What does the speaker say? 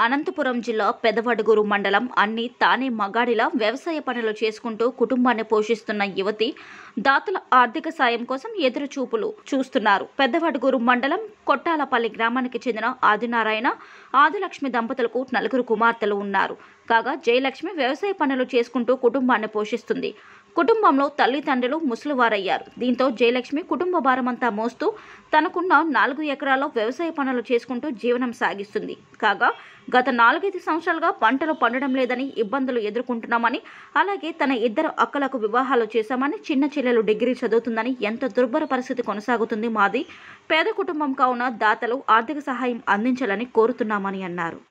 అనంతపురం జిల్లా పెదవడుగురు మండలం అన్ని తానే మగాడిలా వ్యవసాయ పనులు చేసుకుంటూ కుటుంబాన్ని పోషిస్తున్న యువతి దాతల ఆర్థిక సాయం కోసం ఎదురు చూపులు చూస్తున్నారు పెద్దవడుగురు మండలం కొట్టాలపల్లి గ్రామానికి చెందిన ఆదినారాయణ ఆదిలక్ష్మి దంపతులకు నలుగురు కుమార్తెలు ఉన్నారు కాగా జయలక్ష్మి వ్యవసాయ పనులు చేసుకుంటూ కుటుంబాన్ని పోషిస్తుంది కుటుంబంలో తల్లిదండ్రులు ముసలివారయ్యారు దీంతో జయలక్ష్మి కుటుంబ భారమంతా మోస్తూ తనకున్న నాలుగు ఎకరాల్లో వ్యవసాయ పనులు చేసుకుంటూ జీవనం సాగిస్తుంది కాగా గత నాలుగైదు సంవత్సరాలుగా పంటలు పండడం లేదని ఇబ్బందులు ఎదుర్కొంటున్నామని అలాగే తన ఇద్దరు అక్కలకు వివాహాలు చేశామని చిన్న చెల్లెలు డిగ్రీ చదువుతుందని ఎంత దుర్భర పరిస్థితి కొనసాగుతుంది మాది పేద కుటుంబం కావున దాతలు ఆర్థిక సహాయం అందించాలని కోరుతున్నామని అన్నారు